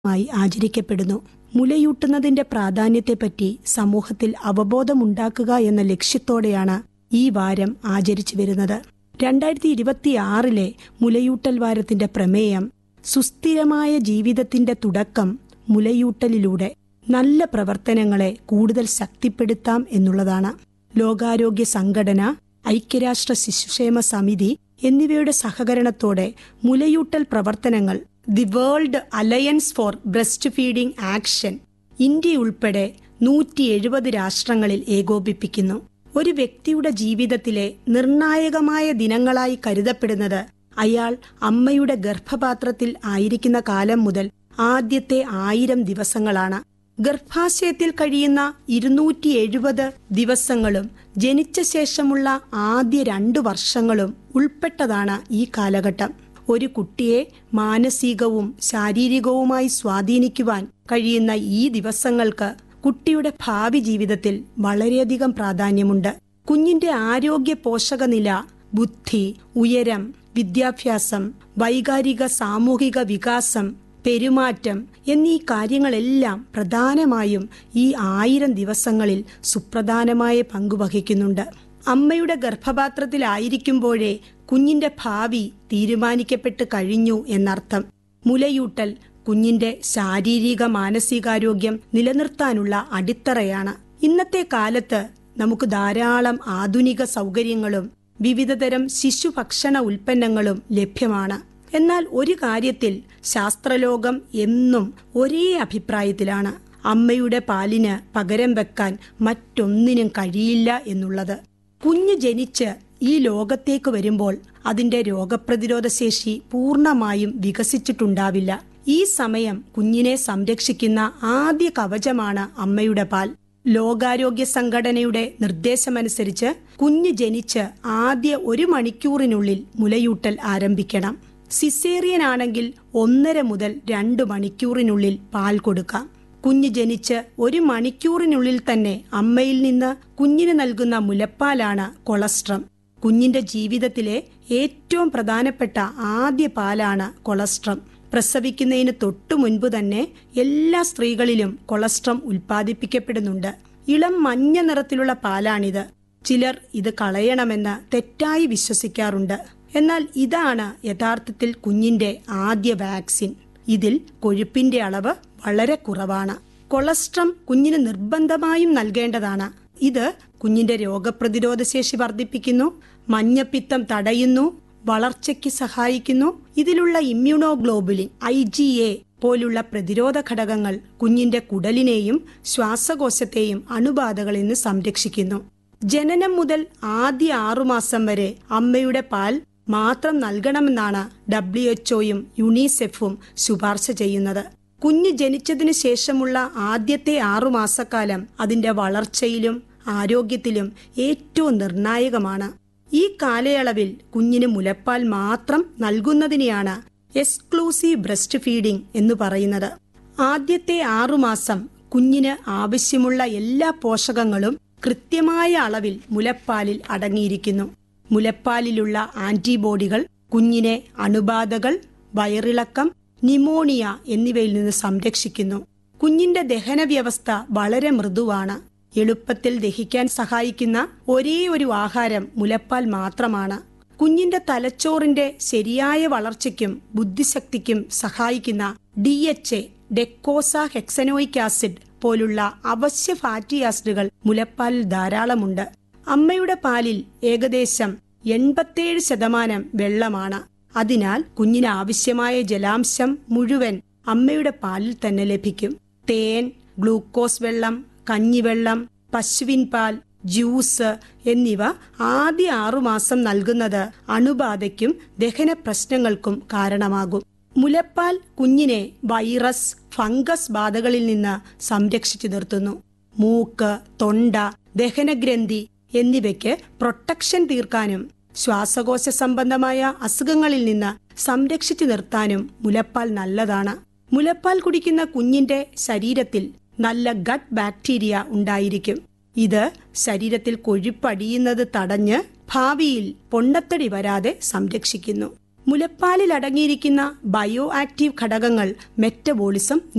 മായി ആചരിക്കപ്പെടുന്നു മുലയൂട്ടുന്നതിന്റെ പ്രാധാന്യത്തെപ്പറ്റി സമൂഹത്തിൽ അവബോധമുണ്ടാക്കുക എന്ന ലക്ഷ്യത്തോടെയാണ് ഈ വാരം ആചരിച്ചു വരുന്നത് രണ്ടായിരത്തി ഇരുപത്തിയാറിലെ മുലയൂട്ടൽ വാരത്തിന്റെ പ്രമേയം സുസ്ഥിരമായ ജീവിതത്തിന്റെ തുടക്കം മുലയൂട്ടലിലൂടെ നല്ല പ്രവർത്തനങ്ങളെ കൂടുതൽ ശക്തിപ്പെടുത്താം എന്നുള്ളതാണ് ലോകാരോഗ്യ സംഘടന ഐക്യരാഷ്ട്ര ശിശുക്ഷേമ സമിതി എന്നിവയുടെ സഹകരണത്തോടെ മുലയൂട്ടൽ പ്രവർത്തനങ്ങൾ the world alliance for breastfeeding action India ഉൾപ്പെടെ നൂറ്റി എഴുപത് രാഷ്ട്രങ്ങളിൽ ഏകോപിപ്പിക്കുന്നു ഒരു വ്യക്തിയുടെ ജീവിതത്തിലെ നിർണായകമായ ദിനങ്ങളായി കരുതപ്പെടുന്നത് അയാൾ അമ്മയുടെ ഗർഭപാത്രത്തിൽ ആയിരിക്കുന്ന കാലം മുതൽ ആദ്യത്തെ ആയിരം ദിവസങ്ങളാണ് ഗർഭാശയത്തിൽ കഴിയുന്ന ഇരുന്നൂറ്റി എഴുപത് ദിവസങ്ങളും ജനിച്ച ശേഷമുള്ള ആദ്യ രണ്ടു വർഷങ്ങളും ഉൾപ്പെട്ടതാണ് ഈ കാലഘട്ടം ഒരു കുട്ടിയെ മാനസികവും ശാരീരികവുമായി സ്വാധീനിക്കുവാൻ കഴിയുന്ന ഈ ദിവസങ്ങൾക്ക് കുട്ടിയുടെ ഭാവി ജീവിതത്തിൽ വളരെയധികം പ്രാധാന്യമുണ്ട് കുഞ്ഞിന്റെ ആരോഗ്യ പോഷകനില ബുദ്ധി ഉയരം വിദ്യാഭ്യാസം വൈകാരിക സാമൂഹിക വികാസം പെരുമാറ്റം എന്നീ കാര്യങ്ങളെല്ലാം പ്രധാനമായും ഈ ആയിരം ദിവസങ്ങളിൽ സുപ്രധാനമായ പങ്കുവഹിക്കുന്നുണ്ട് അമ്മയുടെ ഗർഭപാത്രത്തിലായിരിക്കുമ്പോഴേ കുഞ്ഞിന്റെ ഭാവി തീരുമാനിക്കപ്പെട്ട് കഴിഞ്ഞു എന്നർത്ഥം മുലയൂട്ടൽ കുഞ്ഞിന്റെ ശാരീരിക മാനസികാരോഗ്യം നിലനിർത്താനുള്ള അടിത്തറയാണ് ഇന്നത്തെ കാലത്ത് നമുക്ക് ധാരാളം ആധുനിക സൗകര്യങ്ങളും വിവിധതരം ശിശുഭക്ഷണ ഉൽപ്പന്നങ്ങളും ലഭ്യമാണ് എന്നാൽ ഒരു കാര്യത്തിൽ ശാസ്ത്രലോകം എന്നും ഒരേ അഭിപ്രായത്തിലാണ് അമ്മയുടെ പാലിന് പകരം വെക്കാൻ മറ്റൊന്നിനും കഴിയില്ല എന്നുള്ളത് കുഞ്ഞ് ജനിച്ച് ഈ ലോകത്തേക്ക് വരുമ്പോൾ അതിന്റെ രോഗപ്രതിരോധ ശേഷി പൂർണ്ണമായും വികസിച്ചിട്ടുണ്ടാവില്ല ഈ സമയം കുഞ്ഞിനെ സംരക്ഷിക്കുന്ന ആദ്യ കവചമാണ് അമ്മയുടെ പാൽ ലോകാരോഗ്യ സംഘടനയുടെ നിർദ്ദേശമനുസരിച്ച് കുഞ്ഞ് ജനിച്ച് ആദ്യ ഒരു മണിക്കൂറിനുള്ളിൽ മുലയൂട്ടൽ ആരംഭിക്കണം സിസേറിയൻ ആണെങ്കിൽ ഒന്നര മുതൽ രണ്ട് മണിക്കൂറിനുള്ളിൽ പാൽ കൊടുക്കാം കുഞ്ഞ് ജനിച്ച് ഒരു മണിക്കൂറിനുള്ളിൽ തന്നെ അമ്മയിൽ നിന്ന് കുഞ്ഞിന് നൽകുന്ന മുലപ്പാലാണ് കൊളസ്ട്രം കുഞ്ഞിന്റെ ജീവിതത്തിലെ ഏറ്റവും പ്രധാനപ്പെട്ട ആദ്യ പാലാണ് കൊളസ്ട്രം പ്രസവിക്കുന്നതിന് തൊട്ടു മുൻപ് തന്നെ എല്ലാ സ്ത്രീകളിലും കൊളസ്ട്രം ഉൽപ്പാദിപ്പിക്കപ്പെടുന്നുണ്ട് ഇളം മഞ്ഞ നിറത്തിലുള്ള പാലാണിത് ചിലർ ഇത് കളയണമെന്ന് തെറ്റായി വിശ്വസിക്കാറുണ്ട് എന്നാൽ ഇതാണ് യഥാർത്ഥത്തിൽ കുഞ്ഞിന്റെ ആദ്യ വാക്സിൻ ഇതിൽ കൊഴുപ്പിന്റെ അളവ് വളരെ കുറവാണ് കൊളസ്ട്രം കുഞ്ഞിന് നിർബന്ധമായും നൽകേണ്ടതാണ് ഇത് കുഞ്ഞിന്റെ രോഗപ്രതിരോധ ശേഷി വർദ്ധിപ്പിക്കുന്നു മഞ്ഞപ്പിത്തം തടയുന്നു വളർച്ചയ്ക്ക് സഹായിക്കുന്നു ഇതിലുള്ള ഇമ്മ്യൂണോഗ്ലോബുലിൻ ഐ ജി എ പോലുള്ള പ്രതിരോധ ഘടകങ്ങൾ കുഞ്ഞിന്റെ കുടലിനെയും ശ്വാസകോശത്തെയും അണുബാധകളിൽ നിന്ന് സംരക്ഷിക്കുന്നു ജനനം മുതൽ ആദ്യ ആറുമാസം വരെ അമ്മയുടെ പാൽ മാത്രം നൽകണമെന്നാണ് ഡബ്ല്യു എച്ച്ഒയും യുണിസെഫും ശുപാർശ ചെയ്യുന്നത് കുഞ്ഞ് ജനിച്ചതിന് ശേഷമുള്ള ആദ്യത്തെ ആറുമാസക്കാലം അതിന്റെ വളർച്ചയിലും ആരോഗ്യത്തിലും ഏറ്റവും നിർണായകമാണ് ഈ കാലയളവിൽ കുഞ്ഞിന് മുലപ്പാൽ മാത്രം നൽകുന്നതിനെയാണ് എക്സ്ക്ലൂസീവ് ബ്രസ്റ്റ് ഫീഡിംഗ് എന്ന് പറയുന്നത് ആദ്യത്തെ ആറുമാസം കുഞ്ഞിന് ആവശ്യമുള്ള എല്ലാ പോഷകങ്ങളും കൃത്യമായ അളവിൽ മുലപ്പാലിൽ അടങ്ങിയിരിക്കുന്നു മുലപ്പാലിലുള്ള ആന്റിബോഡികൾ കുഞ്ഞിനെ അണുബാധകൾ വയറിളക്കം നിമോണിയ എന്നിവയിൽ നിന്ന് സംരക്ഷിക്കുന്നു കുഞ്ഞിന്റെ ദഹന വ്യവസ്ഥ വളരെ മൃദുവാണ് എളുപ്പത്തിൽ ദഹിക്കാൻ സഹായിക്കുന്ന ഒരേ ഒരു ആഹാരം മുലപ്പാൽ മാത്രമാണ് കുഞ്ഞിന്റെ തലച്ചോറിന്റെ ശരിയായ വളർച്ചയ്ക്കും ബുദ്ധിശക്തിക്കും സഹായിക്കുന്ന D H A docosahexaenoic acid പോലുള്ള അവശ്യ ഫാറ്റി ആസിഡുകൾ മുലപ്പാലിൽ ധാരാളമുണ്ട് അമ്മയുടെ പാലിൽ ഏകദേശം എൺപത്തേഴ് ശതമാനം വെള്ളമാണ് അതിനാൽ കുഞ്ഞിന് ആവശ്യമായ ജലാംശം മുഴുവൻ അമ്മയുടെ പാലിൽ തന്നെ ലഭിക്കും തേൻ ഗ്ലൂക്കോസ് വെള്ളം കഞ്ഞിവെള്ളം പശുവിൻ പാൽ ജ്യൂസ് എന്നിവ ആദ്യ ആറുമാസം നൽകുന്നത് അണുബാധയ്ക്കും ദഹന പ്രശ്നങ്ങൾക്കും കാരണമാകും മുലപ്പാൽ കുഞ്ഞിനെ വൈറസ് ഫംഗസ് ബാധകളിൽ നിന്ന് സംരക്ഷിച്ചു നിർത്തുന്നു മൂക്ക് തൊണ്ട ദഹനഗ്രന്ഥി എന്നിവയ്ക്ക് പ്രൊട്ടക്ഷൻ തീർക്കാനും ശ്വാസകോശ സംബന്ധമായ അസുഖങ്ങളിൽ നിന്ന് സംരക്ഷിച്ചു നിർത്താനും മുലപ്പാൽ നല്ലതാണ് മുലപ്പാൽ കുടിക്കുന്ന കുഞ്ഞിന്റെ ശരീരത്തിൽ നല്ല ഗട്ട് ബാക്ടീരിയ ഉണ്ടായിരിക്കും ഇത് ശരീരത്തിൽ കൊഴുപ്പടിയുന്നത് തടഞ്ഞ് ഭാവിയിൽ പൊണ്ണത്തടി വരാതെ സംരക്ഷിക്കുന്നു മുലപ്പാലിൽ അടങ്ങിയിരിക്കുന്ന ബയോ ആക്റ്റീവ് ഘടകങ്ങൾ മെറ്റബോളിസം